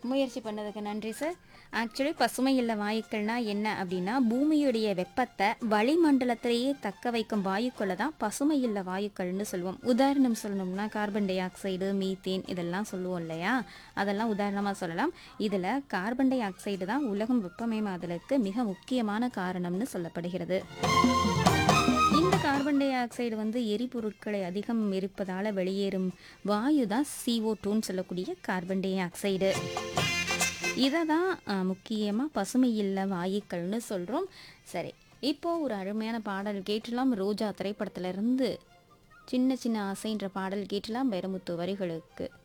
முயற்சி பண்ணதுக்கு நன்றி சார் ஆக்சுவலி பசுமை இல்ல வாயுக்கள்னா என்ன அப்படின்னா பூமியுடைய வெப்பத்தை வளிமண்டலத்திலேயே தக்க வைக்கும் வாயுக்களை தான் பசுமை இல்ல வாயுக்கள்னு சொல்லுவோம் உதாரணம் சொல்லணும்னா கார்பன் டை ஆக்சைடு மீத்தேன் இதெல்லாம் சொல்லுவோம் இல்லையா அதெல்லாம் உதாரணமாக சொல்லலாம் இதில் கார்பன் டை ஆக்சைடு தான் உலகம் வெப்பமயமாதலுக்கு மிக முக்கியமான காரணம்னு சொல்லப்படுகிறது இந்த கார்பன் டை ஆக்சைடு வந்து எரிபொருட்களை அதிகம் எரிப்பதால் வெளியேறும் வாயு தான் CO2 டூன்னு சொல்லக்கூடிய கார்பன் டை ஆக்சைடு இதை தான் முக்கியமாக பசுமை இல்ல வாயுக்கள்னு சொல்கிறோம் சரி இப்போ ஒரு அருமையான பாடல் கேட்டலாம் ரோஜா திரைப்படத்திலிருந்து சின்ன சின்ன ஆசைன்ற பாடல் கேட்டலாம் வைரமுத்து வரிகளுக்கு